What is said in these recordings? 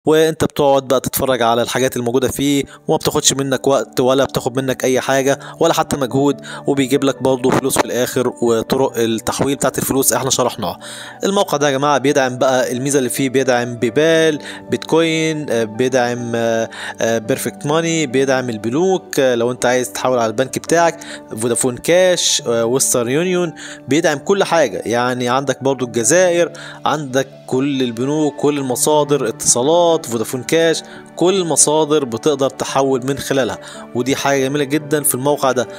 وانت بتقعد بقى تتفرج على الحاجات الموجودة فيه وما بتاخدش منك وقت ولا بتاخد منك اي حاجة ولا حتى مجهود وبيجيب لك برضه فلوس في الاخر وطرق التحويل بتاعت الفلوس احنا شرحناها الموقع ده يا جماعة بيدعم بقى الميزة اللي فيه بيدعم بيبال بيتكوين آه، بيدعم بيرفكت ماني بيدعم البنوك آه، لو انت عايز تحول على البنك بتاعك فودافون كاش ويسترن يونيون بيدعم كل حاجة يعني عندك برضو الجزائر عندك كل البنوك كل المصادر اتصالات فودافون كاش كل المصادر بتقدر تحول من خلالها ودي حاجة جميلة جدا في الموقع ده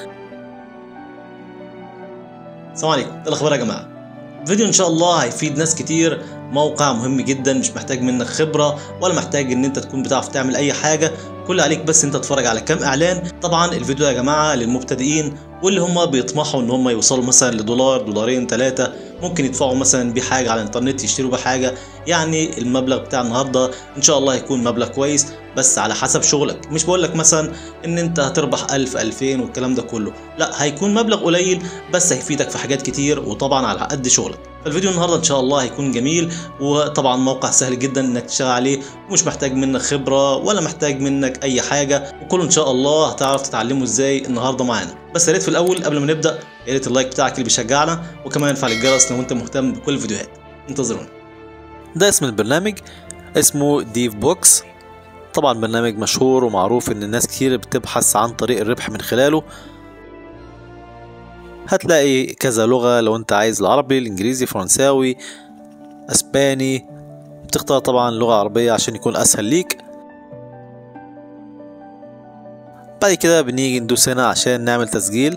السلام عليكم ايه الاخبار يا جماعه فيديو ان شاء الله هيفيد ناس كتير موقع مهم جدا مش محتاج منك خبره ولا محتاج ان انت تكون بتعرف تعمل اي حاجه كل عليك بس انت تتفرج على كام اعلان طبعا الفيديو يا جماعه للمبتدئين واللي هم بيطمحوا ان هم يوصلوا مثلا لدولار دولارين ثلاثه ممكن يدفعوا مثلا بحاجه على الانترنت يشتروا بحاجه يعني المبلغ بتاع النهارده ان شاء الله هيكون مبلغ كويس بس على حسب شغلك مش بقول لك مثلا ان انت هتربح 1000 2000 والكلام ده كله لا هيكون مبلغ قليل بس هيفيدك في حاجات كتير وطبعا على قد شغلك فالفيديو النهارده ان شاء الله هيكون جميل وطبعا موقع سهل جدا انك تشتغل عليه ومش محتاج منك خبره ولا محتاج منك اي حاجه وكله ان شاء الله هتعرف تتعلمه ازاي النهارده معانا بس يا ريت في الاول قبل ما نبدا يا ريت اللايك بتاعك اللي بيشجعنا وكمان فعل الجرس لو انت مهتم بكل الفيديوهات انتظرونا ده اسم البرنامج اسمه ديف بوكس طبعا برنامج مشهور ومعروف ان الناس كتير بتبحث عن طريق الربح من خلاله هتلاقي كذا لغة لو انت عايز العربي الانجليزي فرنساوي اسباني بتختار طبعا لغة عربية عشان يكون اسهل ليك بعد كده بنيجي ندوس هنا عشان نعمل تسجيل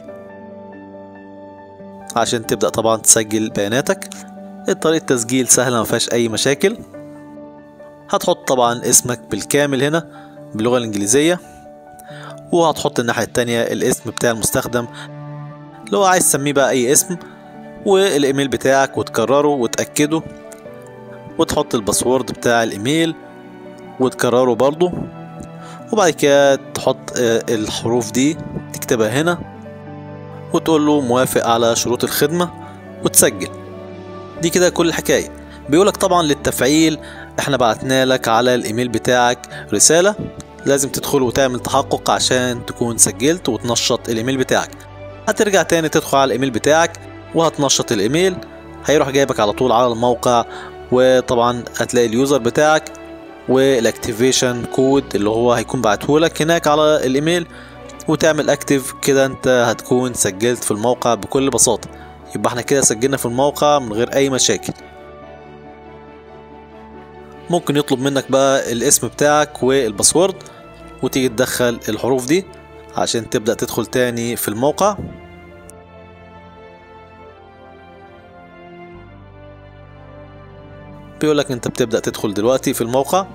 عشان تبدأ طبعا تسجل بياناتك طريقة التسجيل سهلة مفيهاش أي مشاكل هتحط طبعا اسمك بالكامل هنا باللغة الإنجليزية وهتحط الناحية التانية الاسم بتاع المستخدم لو عايز تسميه بقى أي اسم والإيميل بتاعك وتكرره وتأكده وتحط الباسورد بتاع الإيميل وتكرره برضو وبعد كده تحط آه، الحروف دي تكتبها هنا وتقول له موافق على شروط الخدمة وتسجل دي كده كل الحكاية بيقولك طبعا للتفعيل احنا بعتنا لك على الايميل بتاعك رسالة لازم تدخل وتعمل تحقق عشان تكون سجلت وتنشط الايميل بتاعك هترجع تاني تدخل على الايميل بتاعك وهتنشط الايميل هيروح جايبك على طول على الموقع وطبعا هتلاقي اليوزر بتاعك والاكتيفيشن كود اللي هو هيكون بعتهولك هناك على الايميل وتعمل اكتيف كده انت هتكون سجلت في الموقع بكل بساطة يبقى احنا كده سجلنا في الموقع من غير اي مشاكل ممكن يطلب منك بقى الاسم بتاعك والباسورد وتيجي تدخل الحروف دي عشان تبدأ تدخل تاني في الموقع بيقولك انت بتبدأ تدخل دلوقتي في الموقع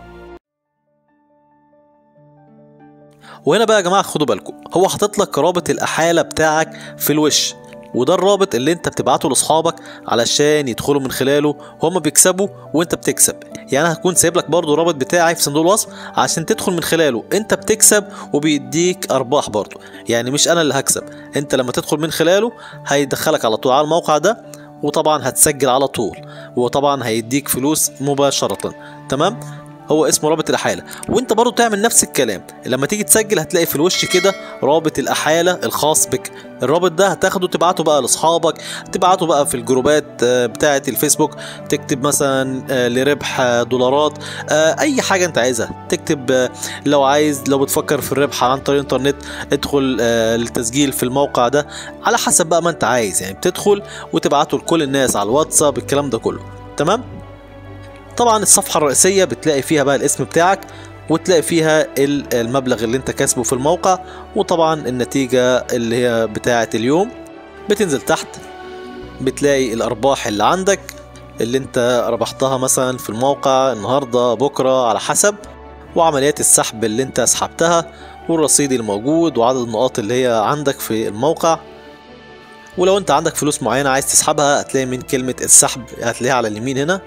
وهنا بقى يا جماعة خدوا بالكم هو حاطط لك رابط الأحالة بتاعك في الوش وده الرابط اللي انت بتبعته لاصحابك علشان يدخلوا من خلاله هما بيكسبوا وانت بتكسب يعني انا هكون سايب لك برضو الرابط بتاعي في صندوق الوصف عشان تدخل من خلاله انت بتكسب وبيديك ارباح برضو يعني مش انا اللي هكسب انت لما تدخل من خلاله هيدخلك على طول على الموقع ده وطبعا هتسجل على طول وطبعا هيديك فلوس مباشرة تمام هو اسمه رابط الأحالة وانت برضو تعمل نفس الكلام لما تيجي تسجل هتلاقي في الوش كده رابط الأحالة الخاص بك الرابط ده هتاخده تبعته بقى لاصحابك تبعته بقى في الجروبات آه، بتاعه الفيسبوك تكتب مثلا آه، لربح آه، دولارات آه، اي حاجه انت عايزها تكتب آه، لو عايز لو بتفكر في الربح عن طريق الانترنت ادخل آه، للتسجيل في الموقع ده على حسب بقى ما انت عايز يعني بتدخل وتبعته لكل الناس على الواتساب الكلام ده كله تمام طبعا الصفحة الرئيسية بتلاقي فيها بقى الاسم بتاعك وتلاقي فيها ال- المبلغ اللي انت كاسبه في الموقع وطبعا النتيجة اللي هي بتاعة اليوم بتنزل تحت بتلاقي الأرباح اللي عندك اللي انت ربحتها مثلا في الموقع النهاردة بكرة على حسب وعمليات السحب اللي انت سحبتها والرصيد الموجود وعدد النقاط اللي هي عندك في الموقع ولو انت عندك فلوس معينة عايز تسحبها هتلاقي من كلمة السحب هتلاقيها على اليمين هنا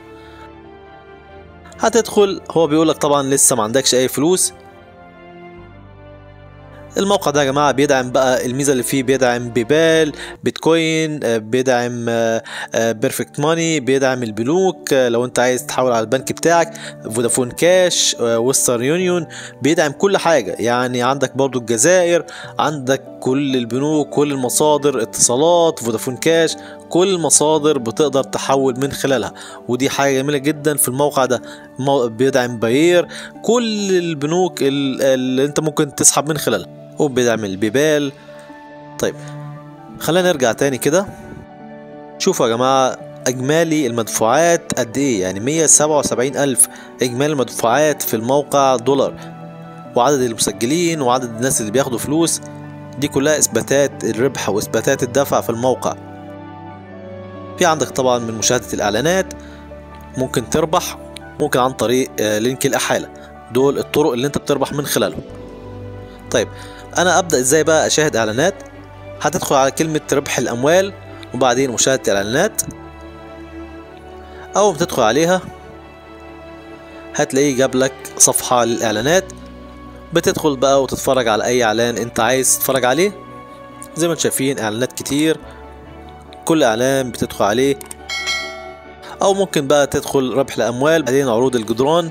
هتدخل هو بيقولك طبعا لسه ما عندكش اي فلوس الموقع ده يا جماعة بيدعم بقى الميزة اللي فيه بيدعم بيبال بيتكوين كوين آه، بيدعم بيرفكت ماني بيدعم البنوك آه، لو انت عايز تحول على البنك بتاعك فودافون كاش ويسترن يونيون بيدعم كل حاجة يعني عندك برضو الجزائر عندك كل البنوك كل المصادر اتصالات فودافون كاش كل المصادر بتقدر تحول من خلالها ودي حاجة جميلة جدا في الموقع ده مو- بيدعم باير كل البنوك ال- اللي انت ممكن تسحب من خلالها وبيدعم البيبال طيب خلينا نرجع تاني كده شوفوا يا جماعة إجمالي المدفوعات قد إيه يعني 177 ألف إجمالي المدفوعات في الموقع دولار وعدد المسجلين وعدد الناس اللي بياخدوا فلوس دي كلها إثباتات الربح وإثباتات الدفع في الموقع في عندك طبعا من مشاهدة الإعلانات ممكن تربح ممكن عن طريق آه، لينك الأحالة دول الطرق اللي انت بتربح من خلالهم طيب انا ابدا ازاي بقى اشاهد اعلانات هتدخل على كلمة ربح الاموال وبعدين مشاهدة الاعلانات اول ما تدخل عليها هتلاقيه جاب لك صفحة للاعلانات بتدخل بقى وتتفرج على اي اعلان انت عايز تتفرج عليه زي ما انتم شايفين اعلانات كتير كل اعلان بتدخل عليه او ممكن بقى تدخل ربح الاموال بعدين عروض الجدران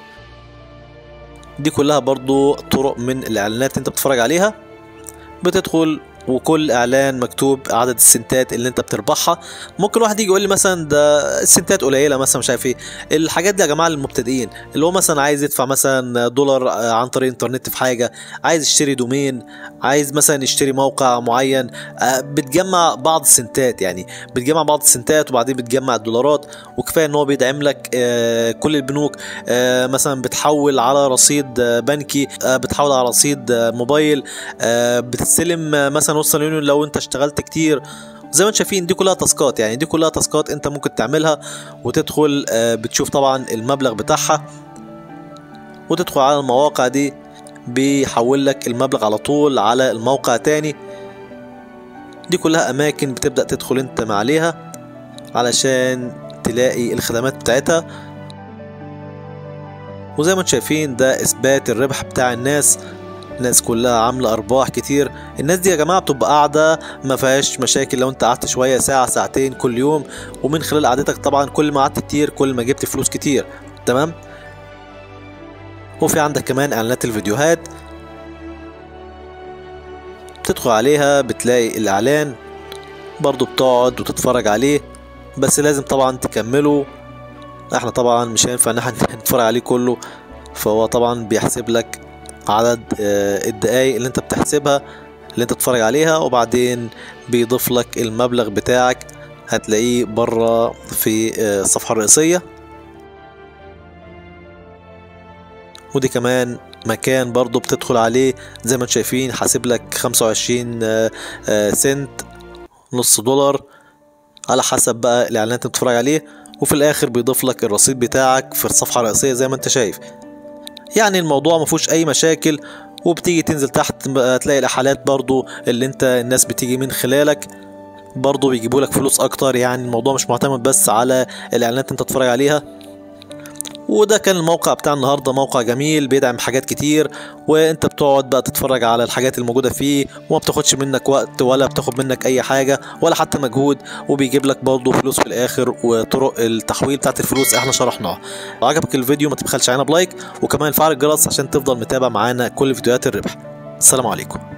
دي كلها برضو طرق من الاعلانات انت بتتفرج عليها بتدخل وكل اعلان مكتوب عدد السنتات اللي انت بتربحها ممكن واحد يجي يقول لي مثلا ده السنتات قليله مثلا مش عارف ايه الحاجات دي يا جماعه للمبتدئين اللي هو مثلا عايز يدفع مثلا دولار آه، عن طريق الانترنت في حاجه عايز يشتري دومين عايز مثلا يشتري موقع معين آه، بتجمع بعض السنتات يعني بتجمع بعض السنتات وبعدين بتجمع الدولارات وكفايه ان هو بيدعم لك آه، كل البنوك آه، مثلا بتحول على رصيد آه، بنكي آه، بتحول على رصيد آه، موبايل آه، بتستلم آه، مثلا وصل يونيون لو انت اشتغلت كتير زي ما انتم شايفين دي كلها تاسكات يعني دي كلها تاسكات انت ممكن تعملها وتدخل آه، بتشوف طبعا المبلغ بتاعها وتدخل على المواقع دي بيحول لك المبلغ على طول على الموقع تاني دي كلها اماكن بتبدا تدخل انت عليها علشان تلاقي الخدمات بتاعتها وزي ما انتم شايفين ده اثبات الربح بتاع الناس الناس كلها عامله ارباح كتير الناس دي يا جماعه بتبقى قاعده ما فيهاش مشاكل لو انت قعدت شويه ساعه ساعتين كل يوم ومن خلال قعدتك طبعا كل ما قعدت كتير كل ما جبت فلوس كتير تمام وفي عندك كمان اعلانات الفيديوهات بتدخل عليها بتلاقي الاعلان برضو بتقعد وتتفرج عليه بس لازم طبعا تكمله احنا طبعا مش هينفع ان احنا نتفرج عليه كله فهو طبعا بيحسب لك عدد آه، الدقايق اللي انت بتحسبها اللي انت بتتفرج عليها وبعدين بيضيف لك المبلغ بتاعك هتلاقيه بره في آه، الصفحة الرئيسية ودي كمان مكان برضو بتدخل عليه زي ما انتم شايفين حاسب لك 25 آه، آه، سنت نص دولار على حسب بقى الاعلانات اللي بتتفرج عليه وفي الاخر بيضيف لك الرصيد بتاعك في الصفحة الرئيسية زي ما انت شايف يعني الموضوع ما فيهوش اي مشاكل وبتيجي تنزل تحت بقى تلاقي الاحالات برضو اللي انت الناس بتيجي من خلالك برضو بيجيبوا لك فلوس اكتر يعني الموضوع مش معتمد بس على الاعلانات انت تتفرج عليها وده كان الموقع بتاع النهارده موقع جميل بيدعم حاجات كتير وانت بتقعد بقى تتفرج على الحاجات الموجوده فيه وما بتاخدش منك وقت ولا بتاخد منك اي حاجه ولا حتى مجهود وبيجيب لك برضه فلوس في الاخر وطرق التحويل بتاعت الفلوس احنا شرحناها لو عجبك الفيديو ما تبخلش علينا بلايك وكمان فعل الجرس عشان تفضل متابع معانا كل فيديوهات الربح السلام عليكم